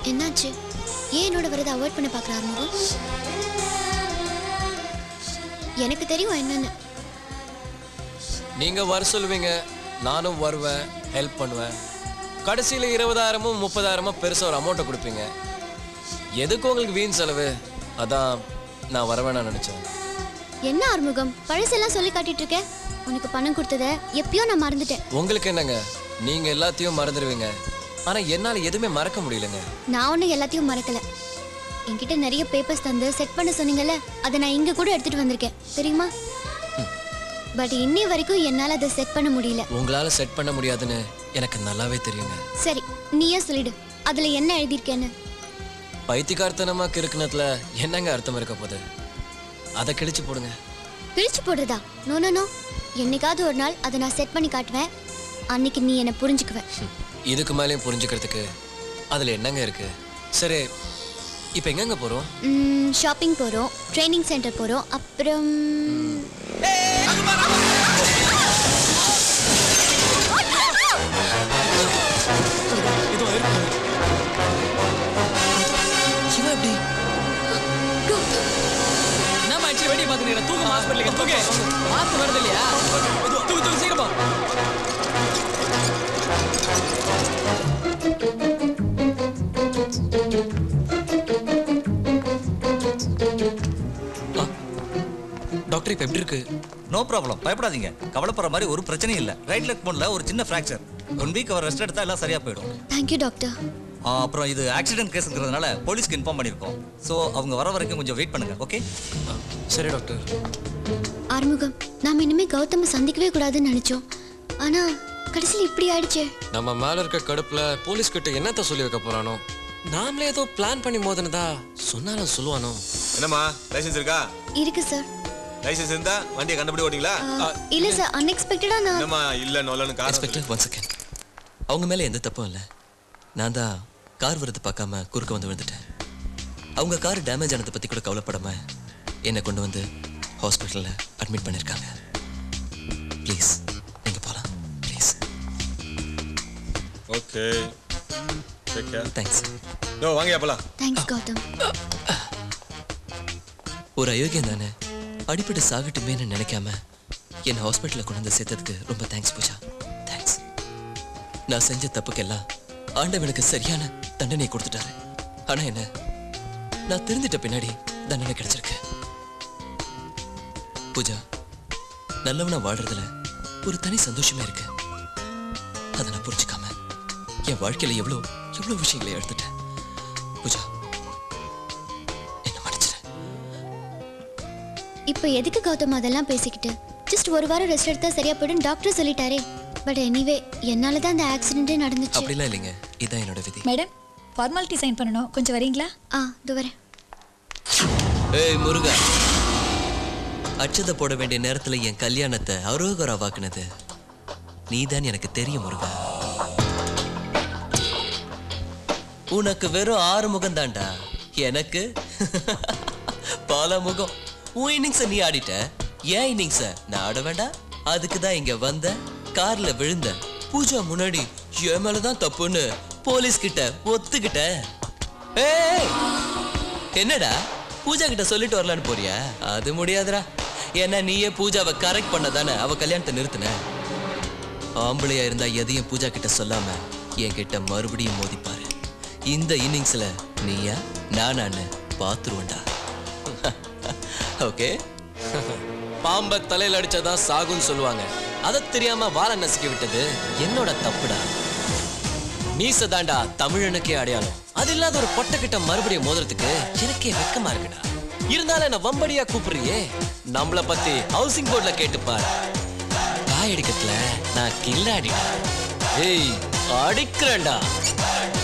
என்னாச்சு ஏன் என்னோட வரதை அவாய்ட் பண்ண பார்க்குற ஆறுமுகம் எனக்கு தெரியும் என்னன்னு நீங்க வர சொல்லுவீங்க நானும் வருவேன் ஹெல்ப் பண்ணுவேன் கடைசியில இருபதாயிரமும் முப்பதாயிரமும் பெருசா ஒரு அமௌண்ட்டை கொடுப்பீங்க எதுக்கு உங்களுக்கு வீண் செலவு அதான் நான் வரவேணாம் நினைச்சேன் என்ன ஆறுமுகம் பழசெல்லாம் சொல்லி காட்டிட்டு இருக்க உனக்கு பணம் கொடுத்தத எப்பயோ நான் மறந்துட்டேன் உங்களுக்கு என்னங்க நீங்க எல்லாத்தையும் மறந்துடுவீங்க ஆனா என்னால எதுவுமே மறக்க முடியலங்க நான் ஒன்றும் எல்லாத்தையும் மறக்கல என்கிட்ட நிறைய பேப்பர்ஸ் தந்து செட் பண்ண சொன்னீங்கல்ல அதை நான் இங்க கூட எடுத்துட்டு வந்திருக்கேன் தெரியுமா பட் இன்னி வரைக்கும் என்னால் அதை செட் பண்ண முடியல உங்களால செட் பண்ண முடியாதுன்னு எனக்கு நல்லாவே தெரியுங்க சரி நீயே சொல்லிடு அதுல என்ன எழுதியிருக்கேன்னு பைத்தியக்காரத்தனமா கிறுக்குனத்துல என்னங்க அர்த்தம் இருக்க போகுது அதை கிழிச்சு போடுங்க பிரிச்சு போடுறதா நோ நோ நோ என்னைக்காவது ஒரு நாள் அதை நான் செட் பண்ணி காட்டுவேன் அன்னைக்கு நீ என்னை புரிஞ்சுக்குவ ஹம், இதுக்கு மேலேயும் புரிஞ்சுக்கிறதுக்கு அதுல என்னங்க இருக்கு சரி இப்போ எங்கெங்க போறோம் ஷாப்பிங் போகிறோம் ட்ரைனிங் சென்டர் போகிறோம் அப்புறம் இவன் எப்படி என்ன ஆச்சு வெடி பாத்துக்கிறீங்க தூக்கு ஹாஸ்பிட்டலுக்கு தூக்கு மாத்து வருது இல்லையா தூக்கு தூக்கு சீக்கிரமா டாக்டர் இப்போ எப்படி இருக்கு நோ ப்ராப்ளம் பயப்படாதீங்க கவலைப்படுற மாதிரி ஒரு பிரச்சனையும் இல்லை ரைட் லெக் போன்ல ஒரு சின்ன ஃப்ராக்சர் ஒன் வீக் அவர் ரெஸ்ட் எடுத்தா எல்லாம் சரியா போயிடும் தேங்க்யூ டாக்டர் ஆ, அப்புறம் இது ஆக்சிடென்ட் கேஸுங்கிறதுனால போலீஸ்க்கு இன்ஃபார்ம் பண்ணியிருக்கோம் ஸோ அவங்க வர வரைக்கும் கொஞ்சம் வெயிட் பண்ணுங்க ஓகே சரி டாக்டர் ஆறுமுகம் நாம இனிமே கௌதம சந்திக்கவே கூடாதுன்னு நினைச்சோம் ஆனா கடைசியில் இப்படி ஆயிடுச்சே நம்ம மேல இருக்க கடுப்புல போலீஸ் கிட்ட என்னத்த சொல்லி வைக்க போறானோ நாமளே ஏதோ பிளான் பண்ணி மோதுனதா சொன்னாலும் சொல்லுவானோ என்னம்மா லைசென்ஸ் இருக்கா இருக்கு சார் லைசென்ஸ் இருந்தா வண்டியை கண்டுபிடி ஓட்டிங்களா இல்ல சார் அன்எக்ஸ்பெக்டடா நான் என்னம்மா இல்ல நொல்லன்னு காரணம் சொல்லு. இன்ஸ்பெக்டர் ஒன் செகண்ட் அவங்க மேலே எந்த தப்பும் இல்லை நான் தான் கார் வரது பார்க்காம குறுக்க வந்து விழுந்துட்டேன் அவங்க கார் டேமேஜ் ஆனதை பற்றி கூட கவலைப்படாம என்னை கொண்டு வந்து ஹாஸ்பிட்டலில் அட்மிட் பண்ணியிருக்காங்க ப்ளீஸ் நீங்கள் போகலாம் please okay take care thanks யோ வாங்கயா போலாம் தேங்க்ஸ் கௌதம் ஒரு அயோக்கியம் தானே அடிப்பட்டு சாகட்டுமேன்னு நினைக்காம என்னை ஹாஸ்பிட்டலில் கொண்டு வந்து சேர்த்ததுக்கு ரொம்ப தேங்க்ஸ் பூஜா தேங்க்ஸ் நான் செஞ்ச தப்புக்கெல்லாம் ஆண்டவனுக்கு சரியான தண்டனை கொடுத்துட்டாரு ஆனா என்ன நான் திருந்திட்ட பின்னாடி தண்டனை கிடைச்சிருக்கு பூஜா நல்லவனா வாழ்றதுல ஒரு தனி சந்தோஷமே இருக்கு அதை நான் புரிஞ்சுக்காம என் வாழ்க்கையில எவ்வளோ எவ்வளோ விஷயங்களை எடுத்துட்டேன் பூஜா என்ன மன்னிச்சிரு இப்போ எதுக்கு கௌதம் அதெல்லாம் பேசிக்கிட்டு ஜஸ்ட் ஒரு வாரம் ரெஸ்ட் எடுத்தா சரியா போயிடும் டாக்டர் சொல்லிட்டாரே பட் எனிவே என்னால தான் அந்த ஆக்சிடென்ட்டே நடந்துச்சு அப்படிலாம் இல்லைங்க இதான் என்னோட விதி மேடம் ஃபார்மாலிட்டி சைன் பண்ணணும் கொஞ்சம் வரீங்களா ஆ இது வரேன் ஏய் முருகா அச்சதை போட வேண்டிய நேரத்துல என் கல்யாணத்தை அரோகரா வாக்குனது நீதான் எனக்கு தெரியும் முருகா உனக்கு வெறும் ஆறு முகம் தான்டா எனக்கு பல முகம் உன் இன்னிங்ஸ நீ ஆடிட்ட ஏன் இன்னிங்ஸ நான் ஆட வேண்டாம் அதுக்கு தான் இங்க வந்த கார்ல விழுந்த பூஜா முன்னாடி என் மேலதான் தப்புன்னு போலீஸ் கிட்ட ஒத்துக்கிட்ட ஏய் என்னடா பூஜா கிட்ட சொல்லிட்டு வரலான்னு போறியா அது முடியாதுடா ஏன்னா நீயே பூஜாவை கரெக்ட் பண்ண தானே அவ கல்யாணத்தை நிறுத்தின ஆம்பளையா இருந்தா எதையும் பூஜா கிட்ட சொல்லாம என்கிட்ட மறுபடியும் மோதிப்பாரு இந்த இன்னிங்ஸ்ல நீயா நானான்னு பாத்துருவேன்டா ஓகே பாம்ப தலையில அடிச்சதா சாகுன்னு சொல்லுவாங்க அதை தெரியாம வாழ நசுக்கி விட்டது என்னோட தப்புடா மீச தாண்டா தமிழனுக்கே அடையாளம் அது இல்லாத ஒரு பொட்டக்கிட்ட மறுபடியும் மோதுறதுக்கு எனக்கே வெக்கமா இருக்குடா இருந்தாலும் என்ன வம்படியா கூப்பிடுறியே நம்மள பத்தி ஹவுசிங் போர்ட்ல கேட்டுப்பார் காய் அடிக்கத்துல நான் கில்லாடிடா ஏய் அடிக்கிறேன்டா